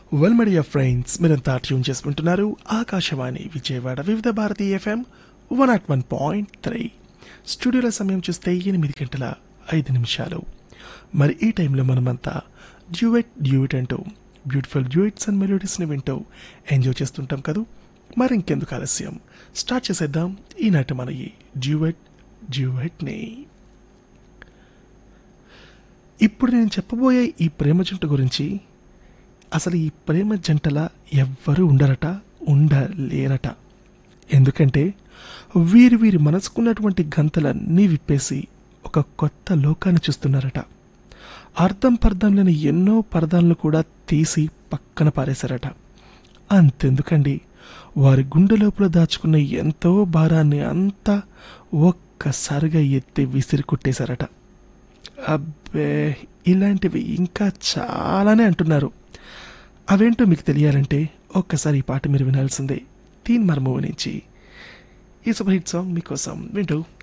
well media friends మీరంతా tune చేసుకుంటున్నారు Akashvani Vijayawada Vividh Bharati FM one nought one point three స్టూడియోల సమయం చూస్తే ఎనిమిది గంటల ఐదు నిమిషాలు మరి ఈ టైంలో మనమంతా డ్యూయెట్ డ్యూయెట్ అంటూ బ్యూటిఫుల్ డ్యూయెట్స్ అండ్ మెలోడీస్ని వింటూ ఎంజాయ్ చేస్తుంటాం కదూ మరి ఇంకెందుకు ఆలస్యం స్టార్ట్ చేసేద్దాం ఈనాటి మన ఈ డ్యూయెట్ డ్యూయెట్ని ఇప్పుడు నేను చెప్పబోయే ఈ ప్రేమ జంట గురించి అసలు ఈ ప్రేమ జంటల ఎవ్వరూ ఉండరట ఉండలేరట ఎందుకంటే వీరి వీరి మనసుకున్నటువంటి గంతలన్నీ విప్పేసి ఒక కొత్త లోకాన్ని చూస్తున్నారట అర్థం పర్థం లేని ఎన్నో పరదాలను కూడా తీసి పక్కన పారేశారట అంతెందుకండి వారి గుండె లోపల దాచుకున్న ఎంతో భారాన్ని అంతా ఒక్కసారిగా ఎత్తి విసిరి కొట్టేశారట అబ్బే ఇలాంటివి ఇంకా చాలానే అంటున్నారు అవేంటో మీకు తెలియాలంటే ఒక్కసారి ఈ పాట మీరు వినాల్సిందే తీన్ మర్మూవ్ నుంచి ఈ సూపర్ హిట్ సాంగ్ మీకోసం వింటూ